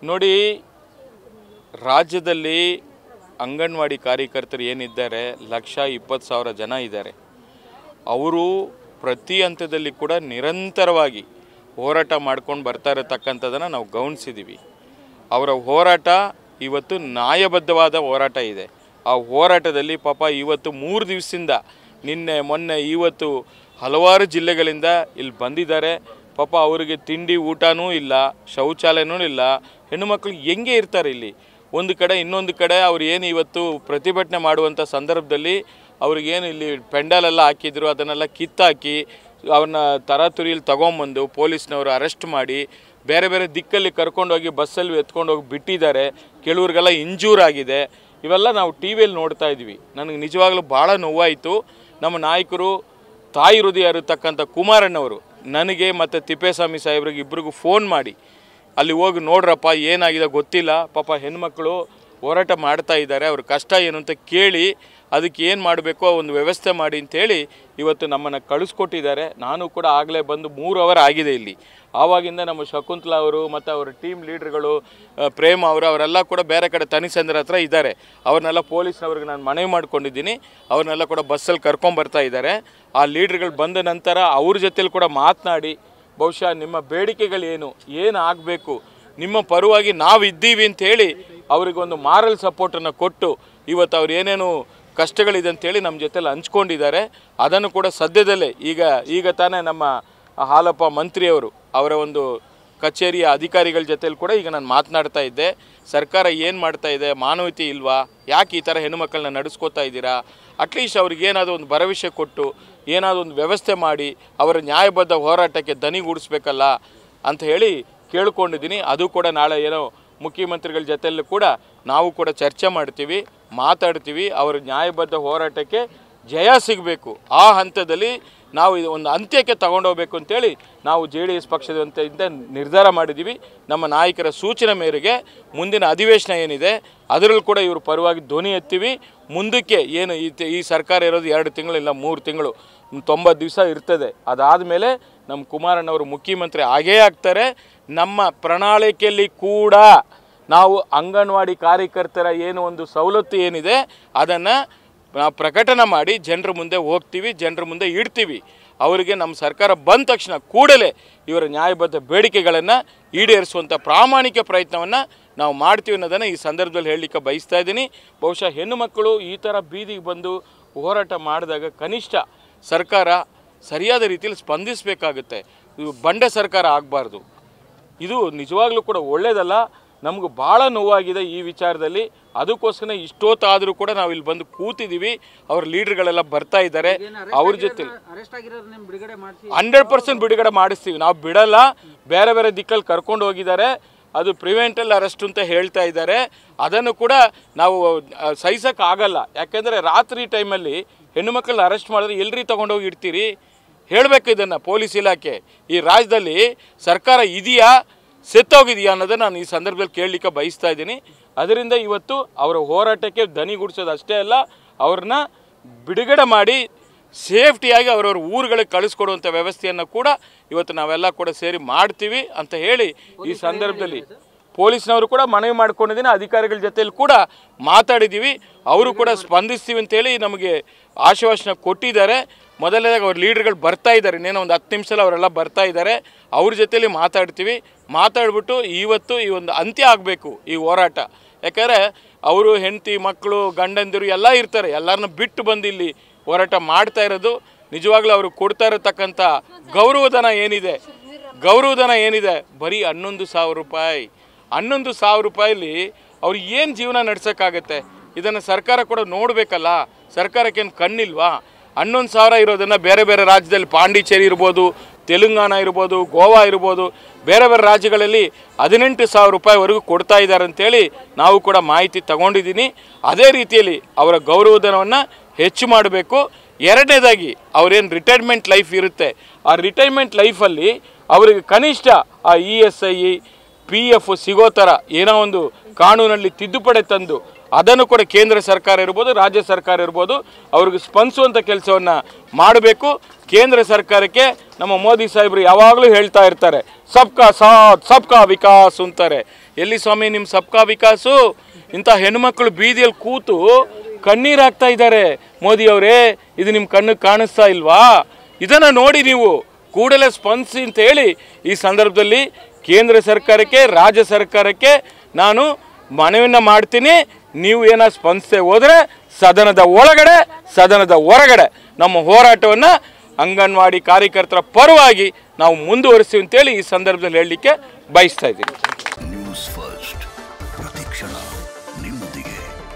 ನೋಡಿ ರಾಜ್ಯದಲ್ಲಿ ಅಂಗನವಾಡಿ ಕಾರ್ಯಕರ್ತರು ಏನಿದ್ದಾರೆ ಲಕ್ಷ ಇಪ್ಪತ್ತು ಸಾವಿರ ಜನ ಇದ್ದಾರೆ ಅವರು ಪ್ರತಿ ಹಂತದಲ್ಲಿ ಕೂಡ ನಿರಂತರವಾಗಿ ಹೋರಾಟ ಮಾಡ್ಕೊಂಡು ಬರ್ತಾ ಇರತಕ್ಕಂಥದ್ದನ್ನು ನಾವು ಗಮನಿಸಿದ್ದೀವಿ ಅವರ ಹೋರಾಟ ಇವತ್ತು ನ್ಯಾಯಬದ್ಧವಾದ ಹೋರಾಟ ಇದೆ ಆ ಹೋರಾಟದಲ್ಲಿ ಪಾಪ ಇವತ್ತು ಮೂರು ದಿವಸದಿಂದ ನಿನ್ನೆ ಮೊನ್ನೆ ಇವತ್ತು ಹಲವಾರು ಜಿಲ್ಲೆಗಳಿಂದ ಇಲ್ಲಿ ಬಂದಿದ್ದಾರೆ ಪಾಪ ಅವರಿಗೆ ತಿಂಡಿ ಊಟನೂ ಇಲ್ಲ ಶೌಚಾಲಯನೂ ಇಲ್ಲ ಹೆಣ್ಣುಮಕ್ಳು ಹೆಂಗೆ ಇರ್ತಾರೆ ಇಲ್ಲಿ ಒಂದು ಕಡೆ ಇನ್ನೊಂದು ಕಡೆ ಅವ್ರು ಏನು ಇವತ್ತು ಪ್ರತಿಭಟನೆ ಮಾಡುವಂಥ ಸಂದರ್ಭದಲ್ಲಿ ಅವ್ರಿಗೇನು ಇಲ್ಲಿ ಪೆಂಡಲೆಲ್ಲ ಹಾಕಿದ್ರು ಅದನ್ನೆಲ್ಲ ಕಿತ್ತಾಕಿ ಅವ್ರನ್ನ ತರಾತುರಿಯಲ್ಲಿ ತಗೊಂಬಂದು ಪೊಲೀಸ್ನವರು ಅರೆಸ್ಟ್ ಮಾಡಿ ಬೇರೆ ಬೇರೆ ದಿಕ್ಕಲ್ಲಿ ಕರ್ಕೊಂಡೋಗಿ ಬಸ್ಸಲ್ಲಿ ಎತ್ಕೊಂಡೋಗಿ ಬಿಟ್ಟಿದ್ದಾರೆ ಕೆಲವ್ರಿಗೆಲ್ಲ ಇಂಜೂರ್ ಆಗಿದೆ ಇವೆಲ್ಲ ನಾವು ಟಿ ವಿಯಲ್ಲಿ ನೋಡ್ತಾ ಇದ್ವಿ ನನಗೆ ನಿಜವಾಗ್ಲೂ ಭಾಳ ನೋವಾಯಿತು ನಮ್ಮ ನಾಯಕರು ತಾಯಿ ಹೃದಯ ಇರತಕ್ಕಂಥ ಕುಮಾರಣ್ಣವರು ನನಗೆ ಮತ್ತು ತಿಪ್ಪೇಸ್ವಾಮಿ ಸಾಹೇಬ್ರಿಗೆ ಇಬ್ರಿಗೂ ಫೋನ್ ಮಾಡಿ ಅಲ್ಲಿ ಹೋಗಿ ನೋಡ್ರಪ್ಪ ಏನಾಗಿದೆ ಗೊತ್ತಿಲ್ಲ ಪಾಪ ಹೆಣ್ಮಕ್ಳು ಹೋರಾಟ ಮಾಡ್ತಾ ಇದ್ದಾರೆ ಅವ್ರ ಕಷ್ಟ ಏನು ಅಂತ ಕೇಳಿ ಅದಕ್ಕೆ ಏನು ಮಾಡಬೇಕೋ ಒಂದು ವ್ಯವಸ್ಥೆ ಮಾಡಿ ಅಂತೇಳಿ ಇವತ್ತು ನಮ್ಮನ್ನು ಕಳಿಸ್ಕೊಟ್ಟಿದ್ದಾರೆ ನಾನು ಕೂಡ ಆಗಲೇ ಬಂದು ಮೂರು ಅವರ್ ಆಗಿದೆ ಇಲ್ಲಿ ಆವಾಗಿಂದ ನಮ್ಮ ಶಕುಂತಲಾ ಅವರು ಮತ್ತು ಅವರ ಟೀಮ್ ಲೀಡ್ರ್ಗಳು ಆ, ಪ್ರೇಮ್ ಅವರು ಅವರೆಲ್ಲ ಕೂಡ ಬೇರೆ ಕಡೆ ತನಿಸಂದ್ರ ಹತ್ರ ಇದ್ದಾರೆ ಅವ್ರನ್ನೆಲ್ಲ ಪೊಲೀಸ್ನವ್ರಿಗೆ ನಾನು ಮನವಿ ಮಾಡ್ಕೊಂಡಿದ್ದೀನಿ ಅವ್ರನ್ನೆಲ್ಲ ಕೂಡ ಬಸ್ಸಲ್ಲಿ ಕರ್ಕೊಂಬರ್ತಾ ಇದ್ದಾರೆ ಆ ಲೀಡ್ರ್ಗಳು ಬಂದ ನಂತರ ಅವ್ರ ಜೊತೆಲಿ ಕೂಡ ಮಾತನಾಡಿ ಬಹುಶಃ ನಿಮ್ಮ ಬೇಡಿಕೆಗಳೇನು ಏನು ಆಗಬೇಕು ನಿಮ್ಮ ಪರವಾಗಿ ನಾವು ಇದ್ದೀವಿ ಅಂತ ಹೇಳಿ ಅವರಿಗೊಂದು ಮಾರಲ್ ಸಪೋರ್ಟನ್ನು ಕೊಟ್ಟು ಇವತ್ತು ಅವ್ರು ಏನೇನು ಕಷ್ಟಗಳಿದೆ ಅಂತೇಳಿ ನಮ್ಮ ಜೊತೆಲಿ ಹಂಚ್ಕೊಂಡಿದ್ದಾರೆ ಅದನ್ನು ಕೂಡ ಸದ್ಯದಲ್ಲೇ ಈಗ ಈಗ ತಾನೇ ನಮ್ಮ ಹಾಲಪ್ಪ ಮಂತ್ರಿಯವರು ಅವರ ಒಂದು ಕಚೇರಿಯ ಅಧಿಕಾರಿಗಳ ಜೊತೆಲಿ ಕೂಡ ಈಗ ನಾನು ಮಾತನಾಡ್ತಾ ಇದ್ದೆ ಸರ್ಕಾರ ಏನು ಮಾಡ್ತಾ ಇದೆ ಮಾನವತೆ ಇಲ್ವಾ ಯಾಕೆ ಈ ಥರ ಹೆಣ್ಣುಮಕ್ಕಳನ್ನ ನಡೆಸ್ಕೋತಾ ಇದ್ದೀರಾ ಅಟ್ಲೀಸ್ಟ್ ಅವ್ರಿಗೆ ಏನಾದರೂ ಒಂದು ಭರವಸೆ ಕೊಟ್ಟು ಏನಾದರೂ ಒಂದು ವ್ಯವಸ್ಥೆ ಮಾಡಿ ಅವರ ನ್ಯಾಯಬದ್ಧ ಹೋರಾಟಕ್ಕೆ ದನಿಗೂಡಿಸ್ಬೇಕಲ್ಲ ಅಂತ ಹೇಳಿ ಕೇಳ್ಕೊಂಡಿದ್ದೀನಿ ಅದು ಕೂಡ ನಾಳೆ ಏನೋ ಮುಖ್ಯಮಂತ್ರಿಗಳ ಜೊತೆಯಲ್ಲೂ ಕೂಡ ನಾವು ಕೂಡ ಚರ್ಚೆ ಮಾಡ್ತೀವಿ ಮಾತಾಡ್ತೀವಿ ಅವರ ನ್ಯಾಯಬದ್ಧ ಹೋರಾಟಕ್ಕೆ ಜಯ ಸಿಗಬೇಕು ಆ ಹಂತದಲ್ಲಿ ನಾವು ಇದು ಒಂದು ಅಂತ್ಯಕ್ಕೆ ತಗೊಂಡೋಗ್ಬೇಕು ಅಂತೇಳಿ ನಾವು ಜೆ ಡಿ ಎಸ್ ಪಕ್ಷದಂತೆಯಿಂದ ನಿರ್ಧಾರ ಮಾಡಿದ್ದೀವಿ ನಮ್ಮ ನಾಯಕರ ಸೂಚನೆ ಮೇರೆಗೆ ಮುಂದಿನ ಅಧಿವೇಶನ ಏನಿದೆ ಅದರಲ್ಲೂ ಕೂಡ ಇವರು ಪರವಾಗಿ ಧ್ವನಿ ಎತ್ತೀವಿ ಮುಂದಕ್ಕೆ ಏನು ಈ ತಿ- ಈ ಸರ್ಕಾರ ಇರೋದು ಎರಡು ತಿಂಗಳು ಇಲ್ಲ ಮೂರು ತಿಂಗಳು ತೊಂಬತ್ತು ದಿವಸ ಇರ್ತದೆ ಅದಾದಮೇಲೆ ನಮ್ಮ ಕುಮಾರಣ್ಣವರು ಮುಖ್ಯಮಂತ್ರಿ ಆಗೇ ಆಗ್ತಾರೆ ನಮ್ಮ ಪ್ರಣಾಳಿಕೆಯಲ್ಲಿ ಕೂಡ ನಾವು ಅಂಗನವಾಡಿ ಕಾರ್ಯಕರ್ತರ ಏನು ಒಂದು ಸವಲತ್ತು ಏನಿದೆ ಅದನ್ನು ನಾವು ಪ್ರಕಟಣೆ ಮಾಡಿ ಜನರ ಮುಂದೆ ಹೋಗ್ತೀವಿ ಜನರ ಮುಂದೆ ಇಡ್ತೀವಿ ಅವರಿಗೆ ನಮ್ಮ ಸರ್ಕಾರ ಬಂದ ತಕ್ಷಣ ಕೂಡಲೇ ಇವರ ನ್ಯಾಯಬದ್ಧ ಬೇಡಿಕೆಗಳನ್ನು ಈಡೇರಿಸುವಂಥ ಪ್ರಾಮಾಣಿಕ ಪ್ರಯತ್ನವನ್ನು ನಾವು ಮಾಡ್ತೀವಿ ಅನ್ನೋದನ್ನು ಈ ಸಂದರ್ಭದಲ್ಲಿ ಹೇಳಲಿಕ್ಕೆ ಬಯಸ್ತಾ ಇದ್ದೀನಿ ಬಹುಶಃ ಹೆಣ್ಣು ಮಕ್ಕಳು ಈ ಥರ ಬೀದಿಗೆ ಬಂದು ಹೋರಾಟ ಮಾಡಿದಾಗ ಕನಿಷ್ಠ ಸರ್ಕಾರ ಸರಿಯಾದ ರೀತಿಯಲ್ಲಿ ಸ್ಪಂದಿಸಬೇಕಾಗುತ್ತೆ ಇದು ಬಂಡೆ ಸರ್ಕಾರ ಆಗಬಾರ್ದು ಇದು ನಿಜವಾಗ್ಲೂ ಕೂಡ ಒಳ್ಳೇದಲ್ಲ ನಮ್ಗೆ ಭಾಳ ನೋವಾಗಿದೆ ಈ ವಿಚಾರದಲ್ಲಿ ಅದಕ್ಕೋಸ್ಕರ ಇಷ್ಟೊತ್ತಾದರೂ ಕೂಡ ನಾವು ಇಲ್ಲಿ ಬಂದು ಕೂತಿದ್ದೀವಿ ಅವ್ರ ಲೀಡರ್ಗಳೆಲ್ಲ ಬರ್ತಾ ಇದ್ದಾರೆ ಅವ್ರ ಜೊತೆ ಅರೆಸ್ಟ್ ಆಗಿರೋರು ನಿಮ್ ಬಿಡುಗಡೆ ಮಾಡಿಸಿ ಹಂಡ್ರೆಡ್ ಪರ್ಸೆಂಟ್ ಬಿಡುಗಡೆ ಮಾಡಿಸ್ತೀವಿ ನಾವು ಬಿಡಲ್ಲ ಬೇರೆ ಬೇರೆ ದಿಕ್ಕಲ್ಲಿ ಕರ್ಕೊಂಡು ಹೋಗಿದ್ದಾರೆ ಅದು ಪ್ರಿವೆಂಟಲ್ ಅರೆಸ್ಟ್ ಅಂತ ಹೇಳ್ತಾ ಇದ್ದಾರೆ ಅದನ್ನು ಕೂಡ ನಾವು ಸಹಿಸಕ್ಕೆ ಆಗಲ್ಲ ಯಾಕೆಂದರೆ ರಾತ್ರಿ ಟೈಮಲ್ಲಿ ಹೆಣ್ಣು ಮಕ್ಕಳನ್ನ ಅರೆಸ್ಟ್ ಮಾಡಿದ್ರೆ ಎಲ್ರಿ ತೊಗೊಂಡೋಗಿ ಇಡ್ತೀರಿ ಹೇಳಬೇಕು ಇದನ್ನು ಪೊಲೀಸ್ ಇಲಾಖೆ ಈ ರಾಜ್ಯದಲ್ಲಿ ಸರ್ಕಾರ ಇದೆಯಾ ಸೆತ್ತೋಗಿದೆಯಾ ಅನ್ನೋದನ್ನು ನಾನು ಈ ಸಂದರ್ಭದಲ್ಲಿ ಕೇಳಲಿಕ್ಕೆ ಬಯಸ್ತಾ ಇದ್ದೀನಿ ಅದರಿಂದ ಇವತ್ತು ಅವರ ಹೋರಾಟಕ್ಕೆ ದನಿಗೂಡಿಸೋದು ಅಷ್ಟೇ ಅಲ್ಲ ಅವ್ರನ್ನ ಬಿಡುಗಡೆ ಮಾಡಿ ಸೇಫ್ಟಿಯಾಗಿ ಅವರವ್ರ ಊರುಗಳಿಗೆ ಕಳಿಸ್ಕೊಡುವಂಥ ವ್ಯವಸ್ಥೆಯನ್ನು ಕೂಡ ಇವತ್ತು ನಾವೆಲ್ಲ ಕೂಡ ಸೇರಿ ಮಾಡ್ತೀವಿ ಅಂತ ಹೇಳಿ ಈ ಸಂದರ್ಭದಲ್ಲಿ ಪೊಲೀಸ್ನವರು ಕೂಡ ಮನವಿ ಮಾಡ್ಕೊಂಡಿದ್ದೀನಿ ಅಧಿಕಾರಿಗಳ ಜೊತೆಲಿ ಕೂಡ ಮಾತಾಡಿದ್ದೀವಿ ಅವರು ಕೂಡ ಸ್ಪಂದಿಸ್ತೀವಿ ಅಂತೇಳಿ ನಮಗೆ ಆಶ್ವಾಸನೆ ಕೊಟ್ಟಿದ್ದಾರೆ ಮೊದಲನೇದಾಗಿ ಅವ್ರ ಲೀಡರ್ಗಳು ಬರ್ತಾ ಇದ್ದಾರೆ ಇನ್ನೇನೋ ಒಂದು ಹತ್ತು ನಿಮಿಷದಲ್ಲಿ ಅವರೆಲ್ಲ ಬರ್ತಾ ಇದ್ದಾರೆ ಅವ್ರ ಜೊತೆಲಿ ಮಾತಾಡ್ತೀವಿ ಮಾತಾಡ್ಬಿಟ್ಟು ಇವತ್ತು ಈ ಒಂದು ಅಂತ್ಯ ಆಗಬೇಕು ಈ ಹೋರಾಟ ಯಾಕಂದರೆ ಅವರು ಹೆಂಡತಿ ಮಕ್ಕಳು ಗಂಡಂದಿರು ಎಲ್ಲ ಇರ್ತಾರೆ ಎಲ್ಲರನ್ನ ಬಿಟ್ಟು ಬಂದು ಇಲ್ಲಿ ಹೋರಾಟ ಮಾಡ್ತಾ ಇರೋದು ನಿಜವಾಗ್ಲೂ ಅವರು ಕೊಡ್ತಾ ಇರತಕ್ಕಂಥ ಗೌರವಧನ ಏನಿದೆ ಗೌರವಧನ ಏನಿದೆ ಬರೀ ಹನ್ನೊಂದು ಸಾವಿರ ರೂಪಾಯಿ ಹನ್ನೊಂದು ಸಾವಿರ ರೂಪಾಯಲ್ಲಿ ಅವ್ರು ಏನು ಜೀವನ ನಡೆಸೋಕ್ಕಾಗತ್ತೆ ಇದನ್ನು ಸರ್ಕಾರ ಕೂಡ ನೋಡಬೇಕಲ್ಲ ಸರ್ಕಾರಕ್ಕೇನು ಕಣ್ಣಿಲ್ವಾ ಹನ್ನೊಂದು ಸಾವಿರ ಇರೋದನ್ನು ಬೇರೆ ಬೇರೆ ರಾಜ್ಯದಲ್ಲಿ ಪಾಂಡಿಚೇರಿ ಇರ್ಬೋದು ತೆಲಂಗಾಣ ಇರ್ಬೋದು ಗೋವಾ ಇರ್ಬೋದು ಬೇರೆ ಬೇರೆ ರಾಜ್ಯಗಳಲ್ಲಿ ಹದಿನೆಂಟು ಸಾವಿರ ರೂಪಾಯಿವರೆಗೂ ಕೊಡ್ತಾ ಇದ್ದಾರೆ ಅಂತೇಳಿ ನಾವು ಕೂಡ ಮಾಹಿತಿ ತಗೊಂಡಿದ್ದೀನಿ ಅದೇ ರೀತಿಯಲ್ಲಿ ಅವರ ಗೌರವಧನವನ್ನು ಹೆಚ್ಚು ಮಾಡಬೇಕು ಎರಡನೇದಾಗಿ ಅವ್ರೇನು ರಿಟೈರ್ಮೆಂಟ್ ಲೈಫ್ ಇರುತ್ತೆ ಆ ರಿಟೈರ್ಮೆಂಟ್ ಲೈಫಲ್ಲಿ ಅವರಿಗೆ ಕನಿಷ್ಠ ಆ E S I P F ಸಿಗೋ ಥರ ಏನೋ ಒಂದು ಕಾನೂನಲ್ಲಿ ತಿದ್ದುಪಡಿ ತಂದು ಅದನ್ನು ಕೂಡ ಕೇಂದ್ರ ಸರ್ಕಾರ ಇರ್ಬೋದು ರಾಜ್ಯ ಸರ್ಕಾರ ಇರ್ಬೋದು ಅವ್ರಿಗೆ ಸ್ಪಂದಿಸುವಂಥ ಕೆಲಸವನ್ನು ಮಾಡಬೇಕು ಕೇಂದ್ರ ಸರ್ಕಾರಕ್ಕೆ ನಮ್ಮ ಮೋದಿ ಸಾಹೇಬರು ಯಾವಾಗಲೂ ಹೇಳ್ತಾ ಇರ್ತಾರೆ ಸಬ್ಕಾ ಸಾಥ್ ಸಬ್ಕಾ ವಿಕಾಸ್ ಅಂತಾರೆ ಎಲ್ಲಿ ಸ್ವಾಮಿ ನಿಮ್ಮ ಸಬ್ಕಾ ವಿಕಾಸು ಇಂಥ ಹೆಣ್ಮಕ್ಳು ಬೀದಿಯಲ್ಲಿ ಕೂತು ಕಣ್ಣೀರು ಹಾಕ್ತಾ ಇದ್ದಾರೆ ಮೋದಿ ಅವರೇ ಇದು ನಿಮ್ಮ ಕಣ್ಣಿಗೆ ಕಾಣಿಸ್ತಾ ಇಲ್ವಾ ಇದನ್ನು ನೋಡಿ ನೀವು ಕೂಡಲೇ ಸ್ಪಂದಿಸಿ ಅಂತ ಹೇಳಿ ಈ ಸಂದರ್ಭದಲ್ಲಿ ಕೇಂದ್ರ ಸರ್ಕಾರಕ್ಕೆ ರಾಜ್ಯ ಸರ್ಕಾರಕ್ಕೆ ನಾನು ಮನವಿಯನ್ನು ಮಾಡ್ತೀನಿ ನೀವು ಏನೋ ಸ್ಪಂದಿಸದೆ ಹೋದರೆ ಸದನದ ಒಳಗಡೆ ಸದನದ ಹೊರಗಡೆ ನಮ್ಮ ಹೋರಾಟವನ್ನು ಅಂಗನವಾಡಿ ಕಾರ್ಯಕರ್ತರ ಪರವಾಗಿ ನಾವು ಮುಂದುವರಿಸ್ತೀವಿ ಅಂತೇಳಿ ಈ ಸಂದರ್ಭದಲ್ಲಿ ಹೇಳಲಿಕ್ಕೆ ಬಯಸ್ತಾ ಇದ್ದೀನಿ ನ್ಯೂಸ್ ಫಸ್ಟ್ ಪ್ರತಿಕ್ಷಣ ನಿಮ್ಮೊಂದಿಗೆ